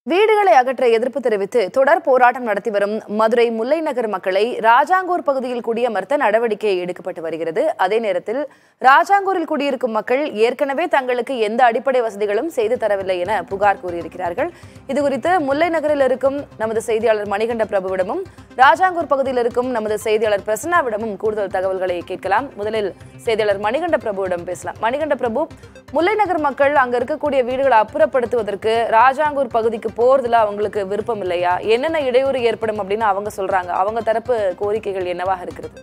வீடுகளை அகற்ற எதிர்ப்பு தெரிவித்து தொடர் போராட்டம் நடத்தி வரும் மதுரை முல்லை நகர் மக்களை ராஜாங்கூர் பகுதியில் குடியமர்த்த நடவடிக்கை எடுக்கப்பட்டு வருகிறது அதே நேரத்தில் ராஜாங்கூரில் குடியிருக்கும் மக்கள் ஏற்கனவே தங்களுக்கு எந்த அடிப்படை வசதிகளும் செய்து தரவில்லை என புகார் கூறியிருக்கிறார்கள் இதுகுறித்து முல்லை நகரில் இருக்கும் நமது செய்தியாளர் மணிகண்ட பிரபுவிடமும் ராஜாங்கூர் பகுதியில் இருக்கும் நமது செய்தியாளர் பிரசன்னாவிடமும் கூடுதல் தகவல்களை கேட்கலாம் முதலில் செய்தியாளர் மணிகண்ட பிரபுவிடம் பேசலாம் மணிகண்ட பிரபு முல்லை நகர் மக்கள் அங்க இருக்கக்கூடிய வீடுகளை அப்புறப்படுத்துவதற்கு ராஜாங்கூர் பகுதிக்கு போறதுல அவங்களுக்கு விருப்பம் இல்லையா என்னென்ன இடையூறு ஏற்படும் அப்படின்னு அவங்க சொல்றாங்க அவங்க தரப்பு கோரிக்கைகள் என்னவாக இருக்கிறது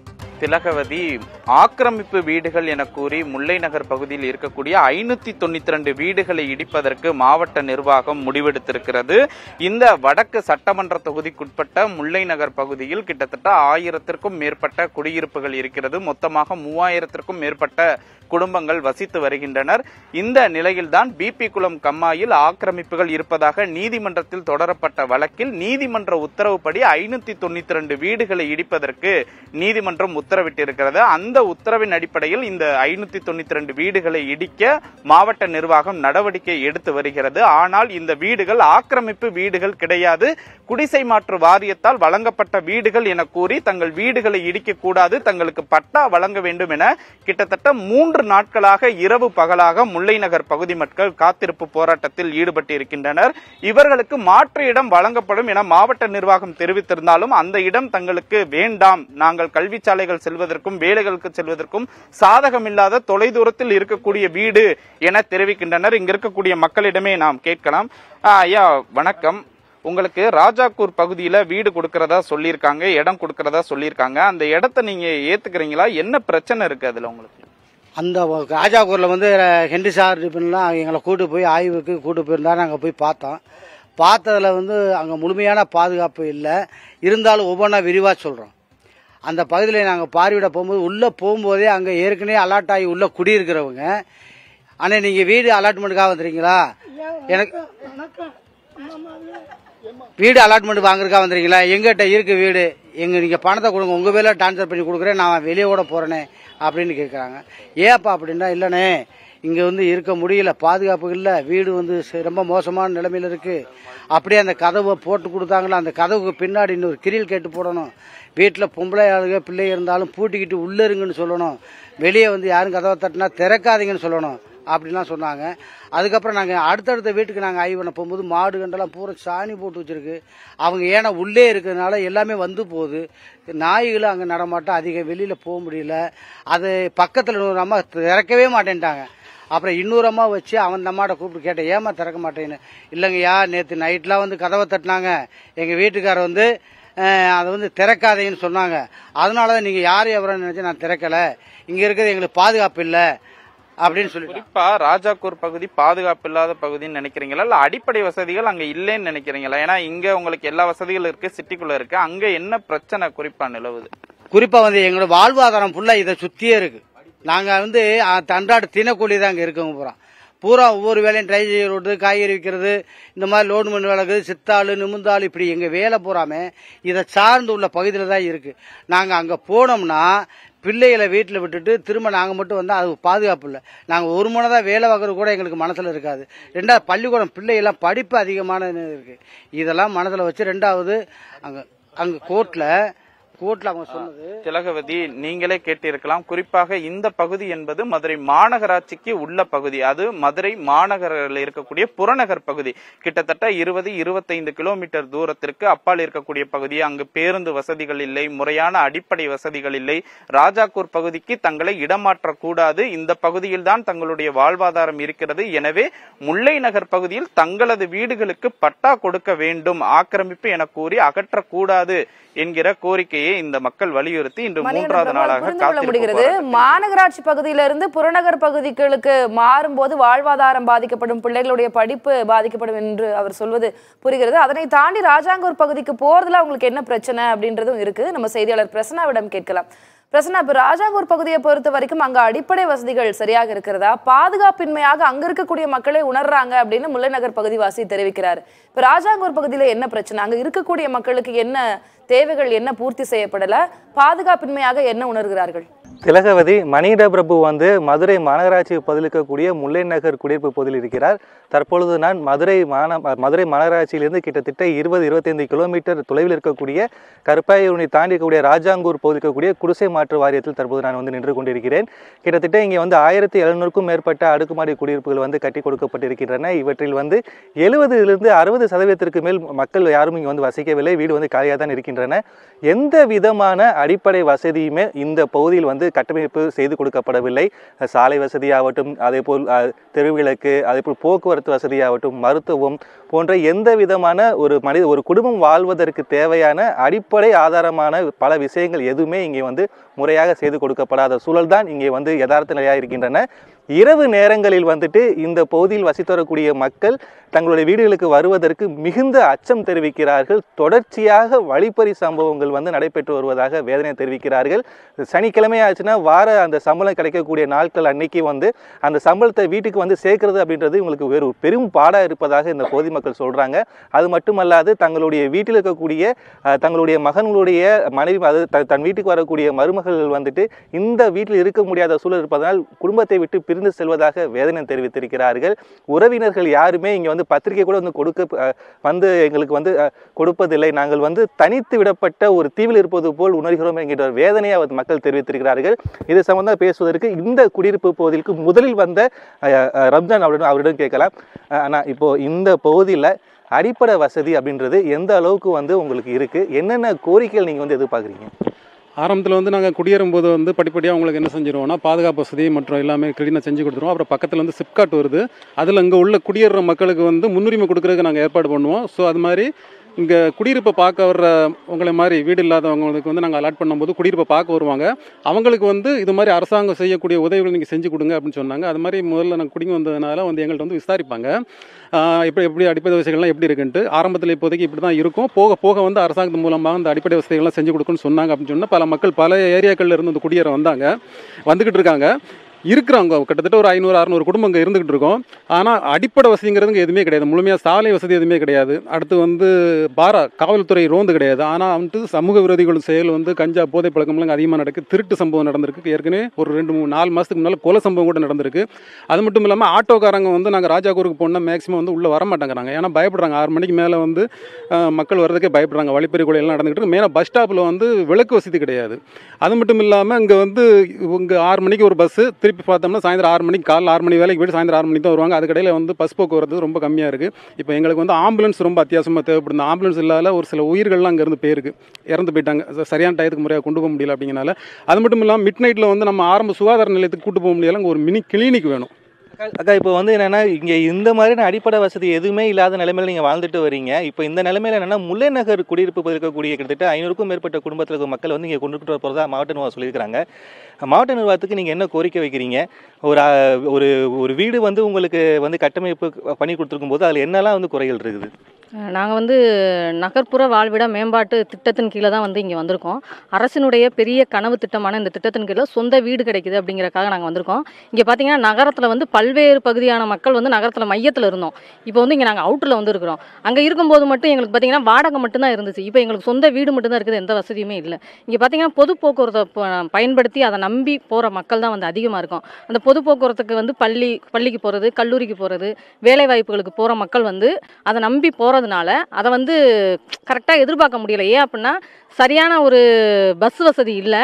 திலகவதி ஆக்கிரமிப்பு வீடுகள் என கூறி முல்லை நகர் பகுதியில் இருக்கக்கூடிய ஐநூத்தி தொண்ணூத்தி ரெண்டு வீடுகளை இடிப்பதற்கு மாவட்ட நிர்வாகம் முடிவெடுத்திருக்கிறது இந்த வடக்கு சட்டமன்ற தொகுதிக்குட்பட்ட முல்லை நகர் பகுதியில் கிட்டத்தட்ட ஆயிரத்திற்கும் மேற்பட்ட குடியிருப்புகள் இருக்கிறது மொத்தமாக மூவாயிரத்திற்கும் மேற்பட்ட குடும்பங்கள் வசித்து வருகின்றனர் இந்த நிலையில்தான் பிபி குளம் கம்மாயில் ஆக்கிரமிப்புகள் இருப்பதாக நீதிமன்றத்தில் தொடரப்பட்ட வழக்கில் நீதிமன்ற உத்தரவுப்படி ஐநூத்தி தொண்ணூத்தி ரெண்டு வீடுகளை இடிப்பதற்கு நீதிமன்றம் உத்தரவிட்டிருக்கிறது அந்த உத்தரவின் அடிப்படையில் இந்த ஐநூத்தி தொண்ணூத்தி ரெண்டு வீடுகளை இடிக்க மாவட்ட நிர்வாகம் நடவடிக்கை எடுத்து வருகிறது ஆனால் இந்த வீடுகள் ஆக்கிரமிப்பு வீடுகள் கிடையாது குடிசை மாற்று வாரியத்தால் வழங்கப்பட்ட வீடுகள் என கூறி தங்கள் வீடுகளை இடிக்க கூடாது தங்களுக்கு பட்டா வழங்க வேண்டும் என கிட்டத்தட்ட மூன்று நாட்களாக இரவு பகலாக முல்லை நகர் பகுதி மக்கள் காத்திருப்பு போராட்டத்தில் ஈடுபட்டிருக்கின்றனர் இவர்களுக்கு மாற்று இடம் வழங்கப்படும் என மாவட்ட நிர்வாகம் தெரிவித்திருந்தாலும் அந்த இடம் தங்களுக்கு வேண்டாம் நாங்கள் கல்வி சாலைகள் செல்வதற்கும் வேலைகளுக்கு செல்வதற்கும் சாதகமில்லாத தொலைதூரத்தில் இருக்கக்கூடிய வீடு என தெரிவிக்கின்றனர் இங்க இருக்கக்கூடிய மக்களிடமே நாம் கேட்கலாம் ஆ, ஐயா வணக்கம் உங்களுக்கு ராஜாக்கூர் பகுதியில வீடு கொடுக்கறதா சொல்லியிருக்காங்க இடம் கொடுக்கறதா சொல்லியிருக்காங்க அந்த இடத்த நீங்க ஏத்துக்கிறீங்களா என்ன பிரச்சனை இருக்கு அதுல உங்களுக்கு அந்த ராஜாக்கூரில் வந்து ஹென்ரி சார் டிஃபன்லாம் எங்களை கூட்டு போய் ஆய்வுக்கு கூட்டு போயிருந்தா நாங்கள் போய் பார்த்தோம் பார்த்ததுல வந்து அங்கே முழுமையான பாதுகாப்பு இல்லை இருந்தாலும் ஒவ்வொன்றா விரிவாக சொல்கிறோம் அந்த பகுதியில் நாங்கள் பார்வையிட போகும்போது உள்ளே போகும்போதே அங்கே ஏற்கனவே அலாட் ஆகி உள்ளே குடியிருக்கிறவங்க அண்ணே நீங்கள் வீடு அலாட்மெண்ட்டுக்காக வந்துடுறீங்களா எனக்கு வீடு அலாட்மெண்ட் வாங்குறதுக்காக வந்துடுறீங்களா எங்கிட்ட இருக்கு வீடு எங்க நீங்க பணத்தை கொடுங்க உங்க பேர்ல ட்ரான்ஸ்ஃபர் பண்ணி கொடுக்குறேன் நான் வெளியே கூட போறேனே அப்படின்னு கேட்குறாங்க ஏப்பா அப்படின்னா இல்லைண்ணே இங்க வந்து இருக்க முடியல பாதுகாப்பு இல்லை வீடு வந்து ச- ரொம்ப மோசமான நிலைமையில இருக்கு அப்படியே அந்த கதவை போட்டு கொடுத்தாங்களா அந்த கதவுக்கு பின்னாடி இன்னொரு கிரில் கேட்டு போடணும் வீட்டில் பொம்பளை ஆளுங்க பிள்ளை இருந்தாலும் பூட்டிக்கிட்டு உள்ள இருங்கன்னு சொல்லணும் வெளியே வந்து யாரும் கதவை தட்டினா திறக்காதீங்கன்னு சொல்லணும் அப்படிலாம் சொன்னாங்க அதுக்கப்புறம் நாங்கள் அடுத்தடுத்த வீட்டுக்கு நாங்கள் ஆய்வு பண்ண போகும்போது மாடு கண்டெல்லாம் பூரா சாணி போட்டு வச்சிருக்கு அவங்க ஏன்னா உள்ளே இருக்கிறதுனால எல்லாமே வந்து போகுது நாய்களும் அங்கே நடமாட்டம் அதிகம் வெளியில் போக முடியல அது பக்கத்தில் இன்னொரு அம்மா திறக்கவே மாட்டேன்ட்டாங்க அப்புறம் இன்னொரு அம்மா வச்சு அவன் அந்த அம்மாட்ட கூப்பிட்டு கேட்டேன் ஏமா திறக்க மாட்டேன்னு இல்லைங்கய்யா நேற்று நைட்லாம் வந்து கதவை தட்டினாங்க எங்கள் வீட்டுக்காரர் வந்து அஹ், அதை வந்து திறக்காதீங்கன்னு சொன்னாங்க அதனால தான் நீங்கள் யார் எவரன்னு நினச்சி நான் திறக்கலை இங்கே இருக்கிறது எங்களுக்கு பாதுகாப்பு இல்லை அப்படின்னு சொல்லிட்டு குறிப்பா ராஜாக்கூர் பகுதி பாதுகாப்பு இல்லாத பகுதின்னு நினைக்கிறீங்களா இல்ல அடிப்படை வசதிகள் அங்க இல்லைன்னு நினைக்கிறீங்களா ஏன்னா இங்க உங்களுக்கு எல்லா வசதிகளும் இருக்கு சிட்டிக்குள்ள இருக்கு அங்க என்ன பிரச்சனை குறிப்பா நிலவுது குறிப்பா வந்து எங்களோட வாழ்வாதாரம் ஃபுல்லா இதை சுத்தியே இருக்கு நாங்க வந்து அஹ், அன்றாட தினக்கூலி தான் இங்க இருக்கவங்க பூரா பூரா ஒவ்வொரு வேலையும் ட்ரை ரோடு காய்கறி விற்கிறது இந்த மாதிரி லோடு மண் விளக்கு சித்தாள் நிமிந்தாள் இப்படி எங்க வேலை பூராமே இதை சார்ந்து உள்ள பகுதியில் தான் இருக்கு நாங்க அங்க போனோம்னா பிள்ளைகளை வீட்டில் விட்டுட்டு திரும்ப நாங்கள் மட்டும் வந்தால் அது பாதுகாப்பு இல்லை நாங்கள் ஒரு மணி தான் வேலை பார்க்கறது கூட எங்களுக்கு மனசில் இருக்காது ரெண்டாவது பள்ளிக்கூடம் பிள்ளைகள்லாம் படிப்பு அதிகமான இருக்கு இதெல்லாம் மனதில் வச்சு ரெண்டாவது அங்கே அங்கே கோர்ட்டில் கோர்ட்டில் அவங்க சொன்னது திலகவதி நீங்களே கேட்டிருக்கலாம் குறிப்பாக இந்த பகுதி என்பது மதுரை மாநகராட்சிக்கு உள்ள பகுதி அது மதுரை மாநகரில் இருக்கக்கூடிய புறநகர் பகுதி கிட்டத்தட்ட இருபது இருபத்தைந்து கிலோமீட்டர் தூரத்திற்கு அப்பால் இருக்கக்கூடிய பகுதி அங்கு பேருந்து வசதிகள் இல்லை முறையான அடிப்படை வசதிகள் இல்லை ராஜாக்கூர் பகுதிக்கு தங்களை இடமாற்றக்கூடாது இந்த பகுதியில் தான் தங்களுடைய வாழ்வாதாரம் இருக்கிறது எனவே முல்லை நகர் பகுதியில் தங்களது வீடுகளுக்கு பட்டா கொடுக்க வேண்டும் ஆக்கிரமிப்பு என கூறி அகற்றக்கூடாது என்கிற கோரிக்கையை இந்த மக்கள் வலியுறுத்தி இன்று மூன்றாவது மணிகண்டன் நாளாக புரிந்து கொள்ள காத்திருப்பு முடிகிறது போராட்டத்தில் மாநகராட்சி பகுதியிலிருந்து புறநகர் பகுதிகளுக்கு மாறும்போது வாழ்வாதாரம் பாதிக்கப்படும் பிள்ளைகளுடைய படிப்பு பாதிக்கப்படும் என்று அவர் சொல்வது புரிகிறது அதனை தாண்டி ராஜாங்கூர் பகுதிக்கு போறதுல அவங்களுக்கு என்ன பிரச்சனை அப்படின்றதும் இருக்கு நம்ம செய்தியாளர் பிரசன்னாவிடம் கேட்கலாம் பிரசன்னா இப்ப ராஜாங்கூர் பகுதியை பொறுத்த வரைக்கும் அங்க அடிப்படை வசதிகள் சரியாக இருக்கிறதா பாதுகாப்பின்மையாக அங்க இருக்கக்கூடிய மக்களே உணர்றாங்க அப்படின்னு முல்லைநகர் பகுதிவாசி தெரிவிக்கிறார் இப்ப ராஜாங்கூர் பகுதியில என்ன பிரச்சனை அங்க இருக்கக்கூடிய மக்களுக்கு என்ன தேவைகள் என்ன பூர்த்தி செய்யப்படல பாதுகாப்பின்மையாக என்ன உணர்கிறார்கள் திலகவதி மணிட பிரபு வந்து மதுரை மாநகராட்சி பகுதியில் இருக்கக்கூடிய முல்லை நகர் குடியிருப்பு பகுதியில் இருக்கிறார் தற்பொழுது நான் மதுரை மாந மதுரை மாநகராட்சியிலிருந்து கிட்டத்தட்ட இருபது இருபத்தைந்து கிலோமீட்டர் தொலைவில் இருக்கக்கூடிய கருப்பாயூரணி தாண்டி இருக்கக்கூடிய ராஜாங்கூர் பகுதியில் இருக்கக்கூடிய குடிசை மாற்று வாரியத்தில் தற்போது நான் வந்து நின்று கொண்டிருக்கிறேன் கிட்டத்தட்ட இங்கே வந்து ஆயிரத்தி எழுநூறுக்கும் மேற்பட்ட அடுக்குமாடி குடியிருப்புகள் வந்து கட்டி கொடுக்கப்பட்டிருக்கின்றன இவற்றில் வந்து எழுபதிலிருந்து அறுபது சதவீதத்திற்கு மேல் மக்கள் யாரும் இங்கே வந்து வசிக்கவில்லை வீடு வந்து காலியாக தான் இருக்கின்றன எந்த விதமான அடிப்படை வசதியுமே இந்த பகுதியில் வந்து கட்டமைப்பு செய்து கொடுக்கப்படவில்லை சாலை வசதியாகட்டும் அதேபோல் அஹ், தெருவிளக்கு அதேபோல் போக்குவரத்து வசதியாகட்டும் மருத்துவம் போன்ற எந்த விதமான ஒரு மனித ஒரு குடும்பம் வாழ்வதற்கு தேவையான அடிப்படை ஆதாரமான பல விஷயங்கள் எதுவுமே இங்கே வந்து முறையாக செய்து கொடுக்கப்படாத சூழல் தான் இங்கே வந்து யதார்த்த நிலையாக இருக்கின்றன இரவு நேரங்களில் வந்துட்டு இந்த பகுதியில் வசித்து வரக்கூடிய மக்கள் தங்களுடைய வீடுகளுக்கு வருவதற்கு மிகுந்த அச்சம் தெரிவிக்கிறார்கள் தொடர்ச்சியாக வழிப்பறி சம்பவங்கள் வந்து நடைபெற்று வருவதாக வேதனை தெரிவிக்கிறார்கள் சனிக்கிழமை ஆச்சுன்னா வார அந்த சம்பளம் கிடைக்கக்கூடிய நாட்கள் அன்னைக்கு வந்து அந்த சம்பளத்தை வீட்டுக்கு வந்து சேர்க்கறது அப்படின்றது இவங்களுக்கு வேறு ஒரு பெரும் பாடாக இருப்பதாக இந்த பகுதி மக்கள் சொல்றாங்க அது மட்டுமல்லாது தங்களுடைய வீட்டில் இருக்கக்கூடிய அஹ், தங்களுடைய மகன்களுடைய மனைவி அது த- தன் வீட்டுக்கு வரக்கூடிய மருமகள் வந்துட்டு இந்த வீட்டில் இருக்க முடியாத சூழல் இருப்பதனால் குடும்பத்தை விட்டு பிரிந்து செல்வதாக வேதனை தெரிவித்திருக்கிறார்கள் உறவினர்கள் யாருமே இங்கே வந்து பத்திரிகை கூட வந்து கொடுக்க அஹ், வந்து எங்களுக்கு வந்து அஹ், கொடுப்பதில்லை நாங்கள் வந்து தனித்து விடப்பட்ட ஒரு தீவில் இருப்பது போல் உணர்கிறோம் என்கின்ற ஒரு வேதனையை அவர் மக்கள் தெரிவித்திருக்கிறார்கள் இது சம்பந்தமாக பேசுவதற்கு இந்த குடியிருப்பு பகுதிக்கு முதலில் வந்த அஹ், அஹ், ரம்ஜான் அவரிடம் அவரிடம் கேட்கலாம் அஹ், அண்ணா இப்போ இந்த பகுதியில் அடிப்படை வசதி அப்படின்றது எந்த அளவுக்கு வந்து உங்களுக்கு இருக்கு என்னென்ன கோரிக்கைகள் நீங்க வந்து எதிர்பார்க்குறீங்க ஆரம்பத்தில் வந்து நாங்கள் குடியேறும்போது வந்து படிப்படியாக உங்களுக்கு என்ன செஞ்சிருவோம்னா பாதுகாப்பு வசதி மற்றும் எல்லாமே கிளீனாக செஞ்சு கொடுத்துருவோம் அப்புறம் பக்கத்தில் வந்து சிப்காட் வருது அதில் இங்கே உள்ள குடியேறுற மக்களுக்கு வந்து முன்னுரிமை கொடுக்குறதுக்கு நாங்கள் ஏற்பாடு பண்ணுவோம் ஸோ அது மாதிரி இங்கே குடியிருப்பை பார்க்க வர்ற உங்களை மாதிரி வீடு இல்லாதவங்களுக்கு வந்து நாங்கள் அலாட் பண்ணும்போது குடியிருப்பை பார்க்க வருவாங்க அவங்களுக்கு வந்து இது மாதிரி அரசாங்கம் செய்யக்கூடிய உதவிகள் நீங்கள் செஞ்சு கொடுங்க அப்படின்னு சொன்னாங்க அது மாதிரி முதல்ல நாங்கள் குடிங்க வந்ததுனால வந்து எங்கள்கிட்ட வந்து விசாரிப்பாங்க ஆஹ் எப்படி எப்படி அடிப்படை வசதிகள்லாம் எப்படி இருக்குன்ட்டு ஆரம்பத்தில் இப்போதைக்கு இப்படி தான் இருக்கும் போக போக வந்து அரசாங்கத்து மூலமாக அந்த அடிப்படை வசதிகள்லாம் செஞ்சு கொடுக்குன்னு சொன்னாங்க அப்படின்னு சொன்னால் பல மக்கள் பல ஏரியாக்கள்ல இருந்து வந்து குடியேற வந்தாங்க வந்துக்கிட்டு இருக்காங்க இருக்கிறாங்க கிட்டத்தட்ட ஒரு ஐநூறு அறநூறு குடும்பம் இங்கே இருந்துகிட்டு இருக்கோம் ஆனால் அடிப்படை வசதிங்கிறதுங்க எதுவுமே கிடையாது முழுமையாக சாலை வசதி எதுவுமே கிடையாது அடுத்து வந்து பாரா காவல்துறை ரோந்து கிடையாது ஆனால் வந்துட்டு சமூக விரோதிகள் செயல் வந்து கஞ்சா போதை பழக்கம்லாம் அதிகமாக நடக்கு திருட்டு சம்பவம் நடந்திருக்கு ஏற்கனவே ஒரு ரெண்டு மூணு நாலு மாதத்துக்கு முன்னால் கொலை சம்பவம் கூட நடந்திருக்கு அது மட்டும் இல்லாமல் ஆட்டோக்காரங்க வந்து நாங்கள் ராஜாகூருக்கு போனால் மேக்ஸிமம் வந்து உள்ளே வர மாட்டேங்கிறாங்க ஏன்னா பயப்படுறாங்க ஆறு மணிக்கு மேலே வந்து அஹ், மக்கள் வர்றதுக்கே பயப்படுறாங்க வழிப்பறி கொலை எல்லாம் நடந்துகிட்டு இருக்கு மெயினாக பஸ் ஸ்டாப்பில் வந்து விளக்கு வசதி கிடையாது அது மட்டும் இல்லாமல் இங்கே வந்து இங்கே ஆறு மணிக்கு ஒரு பஸ்ஸு திருப்பி பார்த்தோம்னா சாயந்தரம் ஆறு மணிக்கு காலைல ஆறு மணி வேலைக்கு போயிட்டு சாயந்தரம் ஆறு மணிக்கு தான் வருவாங்க அதுக்கடையில் வந்து பஸ் போக்குவரத்து ரொம்ப கம்மியாக இருக்குது இப்போ எங்களுக்கு வந்து ஆம்புலன்ஸ் ரொம்ப அத்தியாவசியமாக தேவைப்படுது ஆம்புலன்ஸ் இல்லாத ஒரு சில உயிர்கள்லாம் அங்கேருந்து போயிருக்கு இறந்து போயிட்டாங்க ச- சரியான டயத்துக்கு முறையாக கொண்டு போக முடியல அப்படிங்கனால அது மட்டும் இல்லாமல் மிட் நைட்டில் வந்து நம்ம ஆரம்ப சுகாதார நிலையத்துக்கு கூட்டு போக முடியல அங்கே ஒரு மினி கிளினிக் வேணும் அக்கா இப்போ வந்து என்னன்னா இங்க இந்த மாதிரியான அடிப்படை வசதி எதுவுமே இல்லாத நிலைமையில நீங்க வாழ்ந்துட்டு வரீங்க இப்போ இந்த நிலைமையில என்னன்னா முல்லை நகர் குடியிருப்பு பகுதியில் இருக்கக்கூடிய கிட்டத்தட்ட ஐநூறுக்கும் மேற்பட்ட குடும்பத்தில் இருக்க மக்கள் வந்து இங்க கொண்டு போறதா மாவட்ட நிர்வாகம் சொல்லியிருக்காங்க மாவட்ட நிர்வாகத்துக்கு நீங்க என்ன கோரிக்கை வைக்கிறீங்க ஒரு அஹ், ஒரு ஒரு வீடு வந்து உங்களுக்கு வந்து கட்டமைப்பு பண்ணி கொடுத்துருக்கும் போது அதுல என்னெல்லாம் வந்து குறைகள் இருக்குது நாங்கள் வந்து நகர்ப்புற வாழ்விட மேம்பாட்டு திட்டத்தின் கீழே தான் வந்து இங்கே வந்திருக்கோம் அரசினுடைய பெரிய கனவு திட்டமான இந்த திட்டத்தின் கீழே சொந்த வீடு கிடைக்குது அப்படிங்கறக்காக நாங்கள் வந்திருக்கோம் இங்கே பார்த்தீங்கன்னா நகரத்தில் வந்து பல்வேறு பகுதியான மக்கள் வந்து நகரத்தில் மையத்தில் இருந்தோம் இப்போ வந்து இங்கே நாங்கள் அவுட்டரில் வந்து இருக்கிறோம் அங்கே இருக்கும்போது மட்டும் எங்களுக்கு பார்த்தீங்கன்னா வாடகை மட்டும்தான் இருந்துச்சு இப்போ எங்களுக்கு சொந்த வீடு மட்டும்தான் இருக்குது எந்த வசதியுமே இல்லை இங்கே பார்த்தீங்கன்னா பொது போக்குவரத்தை ப- பயன்படுத்தி அதை நம்பி போகிற மக்கள் தான் வந்து அதிகமாக இருக்கும் அந்த பொது போக்குவரத்துக்கு வந்து பள்ளி பள்ளிக்கு போகிறது கல்லூரிக்கு போகிறது வேலை வாய்ப்புகளுக்கு போகிற மக்கள் வந்து அதை நம்பி போகிறதுனால அதை வந்து கரெக்டாக எதிர்பார்க்க முடியல ஏன் அப்படின்னா சரியான ஒரு பஸ் வசதி இல்லை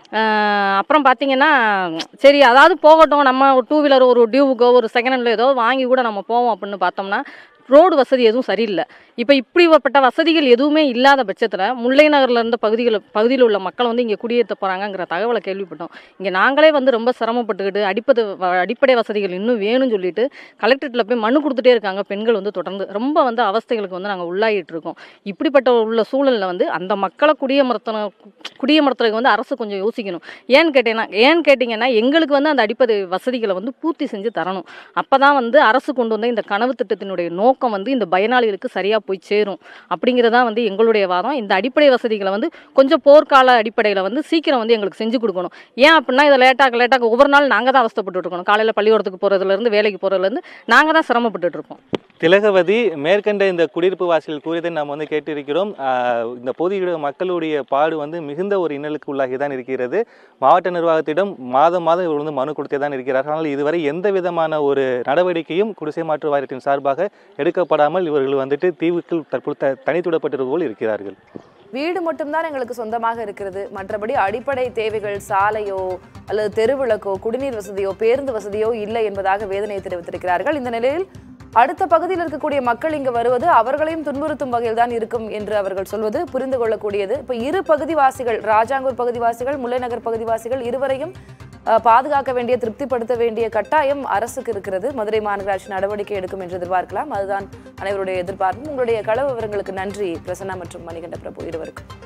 அப்புறம் பார்த்தீங்கன்னா சரி அதாவது போகட்டும் நம்ம ஒரு டூ வீலர் ஒரு டியூவுக்கோ ஒரு செகண்ட் ஹேண்ட்ல ஏதோ வாங்கி கூட நம்ம போவோம் அப்படின்னு பார்த்தோம்னா ரோடு வசதி எதுவும் சரியில்லை இப்போ இப்படிப்பட்ட வசதிகள் எதுவுமே இல்லாத பட்சத்தில் முல்லை நகரில் இருந்த பகுதிகள் பகுதியில் உள்ள மக்கள் வந்து இங்கே குடியேற்ற போகிறாங்கங்கிற தகவலை கேள்விப்பட்டோம் இங்கே நாங்களே வந்து ரொம்ப சிரமப்பட்டுக்கிட்டு அடிப்பது வ- அடிப்படை வசதிகள் இன்னும் வேணும்னு சொல்லிட்டு கலெக்டரேட்டில் போய் மனு கொடுத்துட்டே இருக்காங்க பெண்கள் வந்து தொடர்ந்து ரொம்ப வந்து அவஸ்தைகளுக்கு வந்து நாங்கள் உள்ளாகிட்டு இருக்கோம் இப்படிப்பட்ட உள்ள சூழலில் வந்து அந்த மக்களை குடியமர்த்தணும் குடியமர்த்துறதுக்கு வந்து அரசு கொஞ்சம் யோசிக்கணும் ஏன்னு கேட்டீங்கன்னா ஏன்னு கேட்டிங்கன்னா எங்களுக்கு வந்து அந்த அடிப்படை வசதிகளை வந்து பூர்த்தி செஞ்சு தரணும் அப்போ தான் வந்து அரசு கொண்டு வந்த இந்த கனவு திட்டத்தினுடைய நோக்கம் நோக்கம் வந்து இந்த பயனாளிகளுக்கு சரியாக போய் சேரும் அப்படிங்கிறதான் வந்து எங்களுடைய வாதம் இந்த அடிப்படை வசதிகளை வந்து கொஞ்சம் போர்க்கால அடிப்படையில் வந்து சீக்கிரம் வந்து எங்களுக்கு செஞ்சு கொடுக்கணும் ஏன் அப்படின்னா இதை லேட்டாக லேட்டாக ஒவ்வொரு நாள் நாங்கள் தான் அவஸ்தைப்பட்டு இருக்கணும் காலையில் பள்ளிக்கூடத்துக்கு போகிறதுலேருந்து வேலைக்கு போகிறதுலேருந்து நாங்கள் தான் சிரமப்பட்டுட்டு இருக்கோம் திலகவதி மேற்கண்ட இந்த குடியிருப்பு வாசிகள் கூறியதை நாம் வந்து கேட்டிருக்கிறோம் ஆஹ் இந்த பகுதியுடைய மக்களுடைய பாடு வந்து மிகுந்த ஒரு இன்னலுக்கு உள்ளாகி தான் இருக்கிறது மாவட்ட நிர்வாகத்திடம் மாதம் மாதம் இவர் வந்து மனு கொடுத்தே தான் இருக்கிறார்கள் ஆனால் இதுவரை எந்த விதமான ஒரு நடவடிக்கையும் குடிசை மாற்று வாரியத்தின் சார்பாக எடுக்கப்படாமல் இவர்கள் வந்துட்டு தீவுக்குள் தற்போது த- தனித்துவிடப்பட்டது போல் இருக்கிறார்கள் வீடு மட்டும்தான் எங்களுக்கு சொந்தமாக இருக்கிறது மற்றபடி அடிப்படை தேவைகள் சாலையோ அல்லது தெருவிளக்கோ குடிநீர் வசதியோ பேருந்து வசதியோ இல்லை என்பதாக வேதனை தெரிவித்திருக்கிறார்கள் இந்த நிலையில் அடுத்த பகுதியில் இருக்கக்கூடிய மக்கள் இங்கு வருவது அவர்களையும் துன்புறுத்தும் வகையில் தான் இருக்கும் என்று அவர்கள் சொல்வது புரிந்து கொள்ளக்கூடியது இப்ப இரு பகுதிவாசிகள் ராஜாங்கூர் பகுதிவாசிகள் முல்லைநகர் பகுதிவாசிகள் இருவரையும் அஹ், பாதுகாக்க வேண்டிய திருப்திப்படுத்த வேண்டிய கட்டாயம் அரசுக்கு இருக்கிறது மதுரை மாநகராட்சி நடவடிக்கை எடுக்கும் என்று எதிர்பார்க்கலாம் அதுதான் அனைவருடைய எதிர்பார்ப்பும் உங்களுடைய கள விவரங்களுக்கு நன்றி பிரசன்னா மற்றும் மணிகண்ட பிரபு இருவருக்கும்